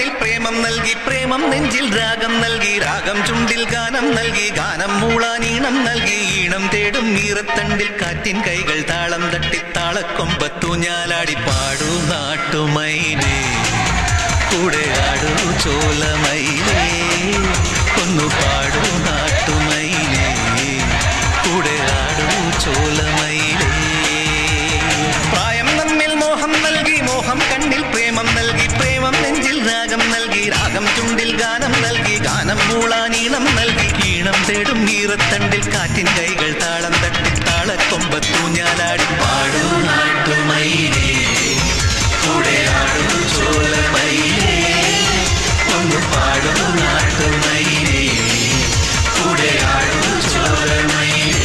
കണ്ണിൽ പ്രേമം നൽകി പ്രേമം നെഞ്ചിൽ രാഗം നൽകി രാഗം ചുണ്ടിൽ ഗാനം നൽകി ഗാനം മൂളാനീണം നൽകി ഈണം തേടും ഈറത്തണ്ടിൽ കാറ്റിൻ കൈകൾ താളം തട്ടി താളക്കൊമ്പത്തു ഞാലാടി പാടൂ നാട്ടുമൈനേ കൂടെ ആടൂ ചോലമൈനേ ഒന്നു പാടൂ നാട്ടുമൈനേ കൂടെ ആടൂ ചോലമൈനേ പ്രായം നമ്മിൽ മോഹം നൽകി മോഹം കണ്ണിൽ പ്രേമം നൽകി പ്രേമം നെഞ്ചിൽ രാഗം നൽകി രാഗം ചുണ്ടിൽ ഗാനം നൽകി ഗാനം മൂളാനീണം നൽകി ഈണം തേടും ഈറത്തണ്ടിൽ കാറ്റിൻ കൈകൾ താളം തട്ടി താളക്കൊമ്പത്തു ഞാലാടി പാടൂ നാട്ടുമൈനേ കൂടെ ആടൂ ചോലമൈനേ ഒന്ന് പാടൂ നാട്ടുമൈനേ കൂടെ ആടൂ ചോലമൈനേ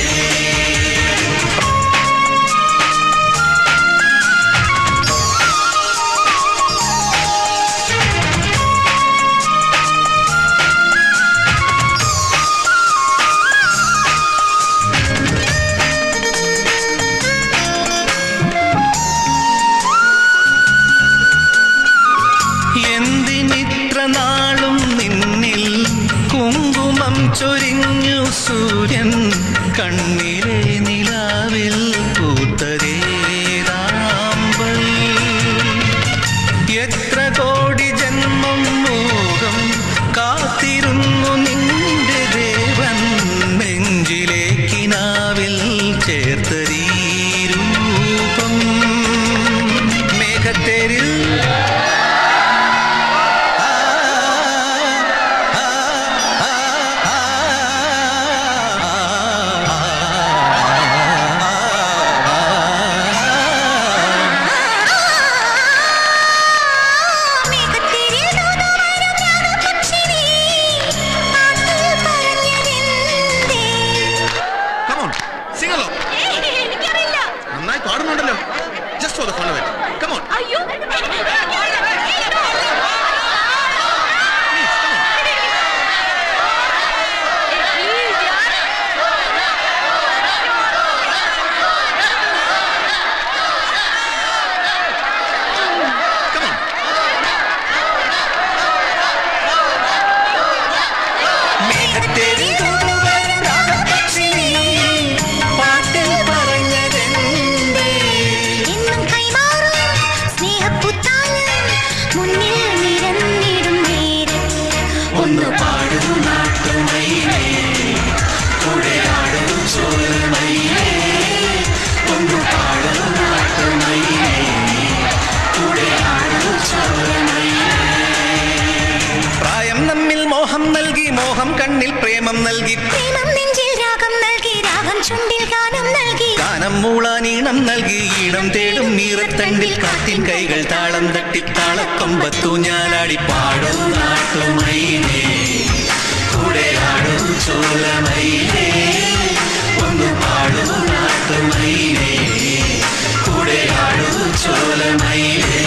എന്തിനിത്ര നാളും നിന്നിൽ കുങ്കുമം ചൊരിഞ്ഞു സൂര്യൻ കണ്ണിലെ നിലാവിൽ പൂത്തരേതാമ്പൽ എത്ര കോടി ജന്മം മോഹം കാത്തിരുന്നു നിന്റെ ദേവൻ നെഞ്ചിലെ കിനാവിൽ ചേർത്തരീ രൂപം മേഘത്തേരിൽ Come on, sing along. നന്നായി പാടുന്നുണ്ടല്ലോ just for the fun of it come on അയ്യോ കം ഓൺ മേഘത്തേരിൽ തൂവരും രാഗപക്ഷി പാട്ടിൽ പറഞ്ഞതെന്തേ എന്നും കൈമാറും സ്നേഹപ്പുത്താലം മുന്നിൽ നിരന്നിടും നേരം ഒന്ന് പാടൂ നാട്ടുമയിലേ കൂടെ ആടൂ ചോലമയിലേ ഒന്ന് പാടൂ നാട്ടുമയിലേ കൂടെ ആടൂ ചോലമയിലേ പ്രായം നമ്മിൽ മോഹം നൽകി മോഹം കണ്ണിൽ പ്രേമം നൽകി പ്രേമം നെഞ്ചിൽ രാഗം നൽകി രാഗം ചുണ്ടിൽ ഗാനം നൽകി ഗാനം മൂളാനീണം നൽകി ഈണം തേടും നീറത്തണ്ടിൽ കാറ്റിൻ കൈകൾ താളം തട്ടി താളക്കൊമ്പത്തു ഞാലാടി പാടൂ നാട്ടുമയിലേ കൂടെ ആടൂ ചോലമയിലേ ഒന്ന് പാടൂ നാട്ടുമയിലേ കൂടെ ആടൂ ചോലമയിലേ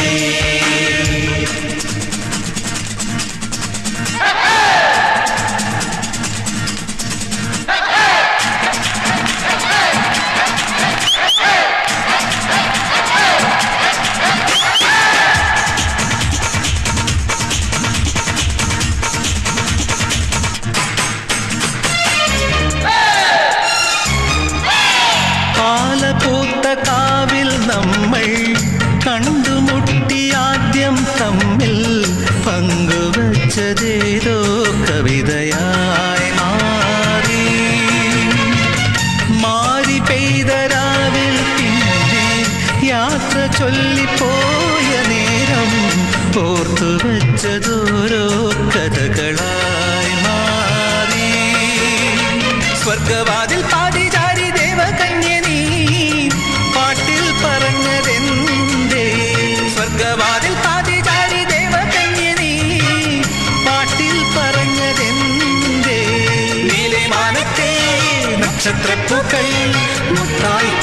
പാലപൂത്ത കാവിൽ നമ്മൾ കണ്ടുമുട്ടി ആദ്യം തമ്മിൽ പങ്കുവച്ചതേതോ കവിതയായി മാറി മാറി പെയ്ത രാവിൽ പിന്നെ യാത്ര ചൊല്ലിപ്പോയ നേരം ഓർത്തു വെച്ചതോരോ കഥകളായി മാറി സ്വർഗവാതിൽ പാതിചാരി ദേവകന്യ നീ പാട്ടിൽ പറഞ്ഞതെന്തേ സ്വർഗവാതിൽ പാതിചാരി ദേവകന്യ നീ പാട്ടിൽ പറഞ്ഞതെന്തേ നീലമാനത്തെ നക്ഷത്രപ്പൂക്കൾ മുത്തായി